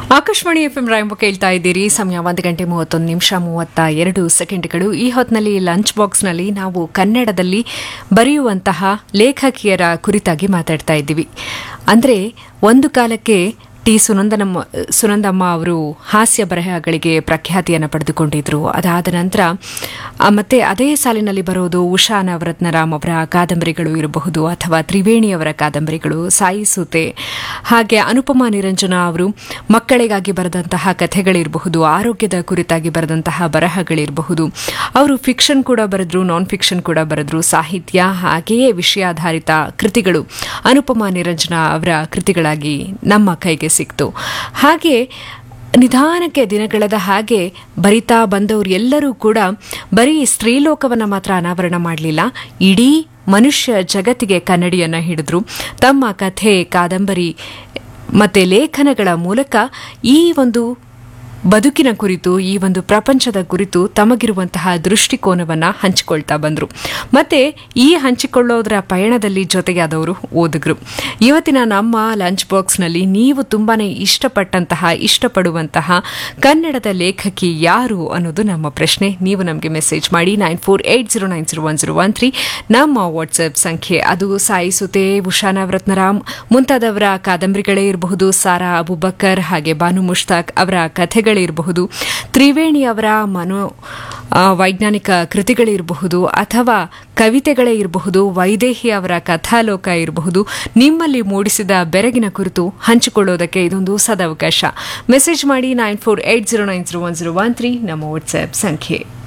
Akashvani F M ರಾಯಂಬ ಕೇಳ್ತಾ ಇದ್ದೀರಿ ಸಮಯ ಒಂದು ಗಂಟೆ ಮೂವತ್ತೊಂದು ನಿಮಿಷ ಮೂವತ್ತ ಎರಡು ಸೆಕೆಂಡ್ಗಳು ಈ ಹೊತ್ತಿನಲ್ಲಿ ಲಂಚ್ ಬಾಕ್ಸ್ನಲ್ಲಿ ನಾವು ಕನ್ನಡದಲ್ಲಿ ಬರೆಯುವಂತಹ ಲೇಖಕಿಯರ ಕುರಿತಾಗಿ ಮಾತಾಡ್ತಾ ಇದ್ದೀವಿ ಅಂದರೆ ಒಂದು ಕಾಲಕ್ಕೆ ಟಿ ಸುನಂದನಮ್ಮ ಸುನಂದಮ್ಮ ಅವರು ಹಾಸ್ಯ ಬರಹಗಳಿಗೆ ಪ್ರಖ್ಯಾತಿಯನ್ನು ಪಡೆದುಕೊಂಡಿದ್ರು ಅದಾದ ನಂತರ ಆ, ಮತ್ತೆ ಅದೇ ಸಾಲಿನಲ್ಲಿ ಬರೋದು ಉಷಾ ನವರತ್ನರಾಮ್ ಅವರ ಕಾದಂಬರಿಗಳು ಇರಬಹುದು ಅಥವಾ ತ್ರಿವೇಣಿಯವರ ಕಾದಂಬರಿಗಳು ಸಾಯಿ ಸೂತೆ ಹಾಗೆ ಅನುಪಮಾ ನಿರಂಜನ ಅವರು ಮಕ್ಕಳಿಗಾಗಿ ಬರೆದಂತಹ ಕಥೆಗಳಿರಬಹುದು ಆರೋಗ್ಯದ ಕುರಿತಾಗಿ ಬರೆದಂತಹ ಬರಹಗಳಿರಬಹುದು ಅವರು ಫಿಕ್ಷನ್ ಕೂಡ ಬರೆದ್ರು ನಾನ್ ಫಿಕ್ಷನ್ ಕೂಡ ಬರೆದ್ರು ಸಾಹಿತ್ಯ ಹಾಗೆಯೇ ವಿಷಯಾಧಾರಿತ ಕೃತಿಗಳು ಅನುಪಮಾ ನಿರಂಜನ ಅವರ ಕೃತಿಗಳಾಗಿ ನಮ್ಮ ಕೈಗೆ ಸಿಕ್ತು ಹಾಗೆ ನಿಧಾನಕ್ಕೆ ದಿನಗಳೆದ ಹಾಗೆ ಬರಿತಾ ಬಂದವರು ಎಲ್ಲರೂ ಕೂಡ ಬರೀ ಸ್ತ್ರೀಲೋಕವನ್ನು ಮಾತ್ರ ಅನಾವರಣ ಮಾಡಲಿಲ್ಲ ಇಡೀ ಮನುಷ್ಯ ಜಗತ್ತಿಗೆ ಕನ್ನಡಿಯನ್ನ ಹಿಡಿದ್ರು ತಮ್ಮ ಕಥೆ ಕಾದಂಬರಿ ಮತ್ತೆ ಲೇಖನಗಳ ಮೂಲಕ ಈ ಒಂದು ಬದುಕಿನ ಕುರಿತು ಈ ಒಂದು ಪ್ರಪಂಚದ ಕುರಿತು ತಮಗಿರುವಂತಹ ದೃಷ್ಟಿಕೋನವನ್ನ ಹಂಚಿಕೊಳ್ತಾ ಬಂದ್ರು ಮತ್ತೆ ಈ ಹಂಚಿಕೊಳ್ಳೋದರ ಪಯಣದಲ್ಲಿ ಜೊತೆಗಾದವರು ಓದುಗರು ಇವತ್ತಿನ ನಮ್ಮ ಲಂಚ್ ಬಾಕ್ಸ್ನಲ್ಲಿ ನೀವು ತುಂಬಾನೇ ಇಷ್ಟಪಟ್ಟಂತಹ ಇಷ್ಟಪಡುವಂತಹ ಕನ್ನಡದ ಲೇಖಕಿ ಯಾರು ಅನ್ನೋದು ನಮ್ಮ ಪ್ರಶ್ನೆ ನೀವು ನಮಗೆ ಮೆಸೇಜ್ ಮಾಡಿ nine four eight zero nine zero one zero one three ನಮ್ಮ ವಾಟ್ಸ್ಆಪ್ ಸಂಖ್ಯೆ ಅದು ಸಾಯಿಸುತ್ತೆ ಉಷಾ ನವರತ್ನರಾಮ್ ಮುಂತಾದವರ ಕಾದಂಬರಿಗಳೇ ಇರಬಹುದು ಸಾರಾ ಅಬುಬಕ್ಕರ್ ಹಾಗೆ ಬಾನು ಮುಷ್ತಾಕ್ ಅವರ ಕಥೆಗಳಿರಬಹುದು ತ್ರಿವೇಣಿ ಅವರ ಮನೋ ಆ, ವೈಜ್ಞಾನಿಕ ಕೃತಿಗಳಿರಬಹುದು ಅಥವಾ ಕವಿತೆಗಳೇ ಇರಬಹುದು ವೈದೇಹಿ ಅವರ ಕಥಾಲೋಕ ಇರಬಹುದು ನಿಮ್ಮಲ್ಲಿ ಮೂಡಿಸಿದ ಬೆರಗಿನ ಕುರಿತು ಹಂಚಿಕೊಳ್ಳೋದಕ್ಕೆ ಇದೊಂದು ಸದಾವಕಾಶ ಮೆಸೇಜ್ ಮಾಡಿ nine four eight zero nine zero one zero one three ನಮ್ಮ ವಾಟ್ಸ್ಆಪ್ ಸಂಖ್ಯೆ